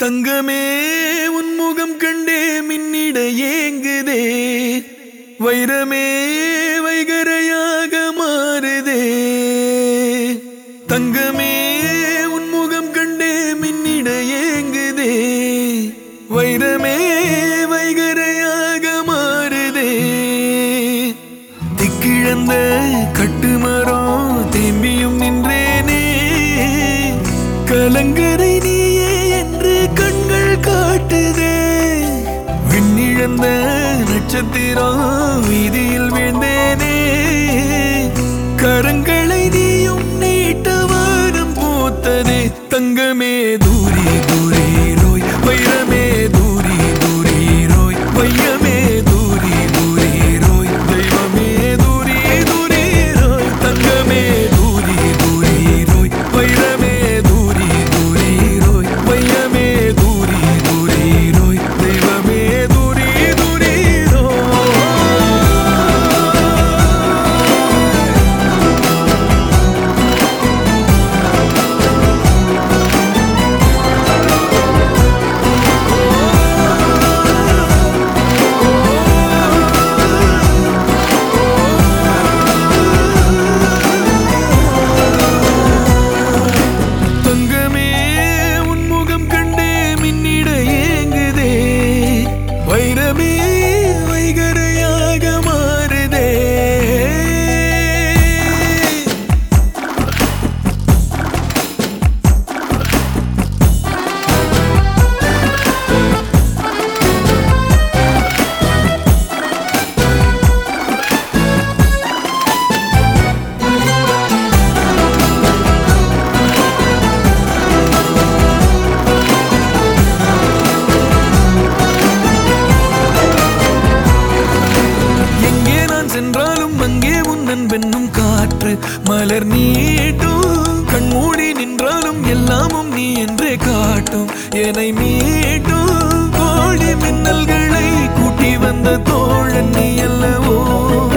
தங்கமே உன் முகம் கண்டே மின்னிட ஏங்குதே வைரமே வைகரையாக மாறுதே தங்கமே உன் முகம் கண்டே மின்னிட ஏங்குதே வைரமே வைகரையாக மாறுதே திக்கிழந்த கட்டுமரம் தேம்பியும் நின்றேனே கலங்கரை நீயே என்று கண்கள் காட்டுதே விண்ணிழந்த நட்சத்திரம் வீதியில் வீழ்ந்தேனே கரங்களை நீயும் நீட்ட வானம் பூத்ததே தங்கமே தூரி தூரி ரோய் வைரமே தூரி தூரி ரோய் வையமே தூரி தூரி ரோய் தெய்வமே தூரி தூரி ரோய் தங்கமே தூரி தூரி ரோய் வைரமே தூரி தூரி ரோய் வையமே தூரி தூரி ரோய் தெய்வமே தூரி தூரி ரோய் தங்கமே உன் முகம் கண்டே மின்னிட ஏங்குதே வைரமே வைகரையாக மாறுதே எங்கே நான் சென்றாலும் அங்கே உன்னன் பெண்ணும் காற்று மலர் நீட்டும் கண்மூடி நின்றாலும் எல்லாமும் நீ என்றே காட்டும் என்னை மீட்டும் கோடி மின்னல்களை கூட்டி வந்த தோழன் நீ அல்லவோ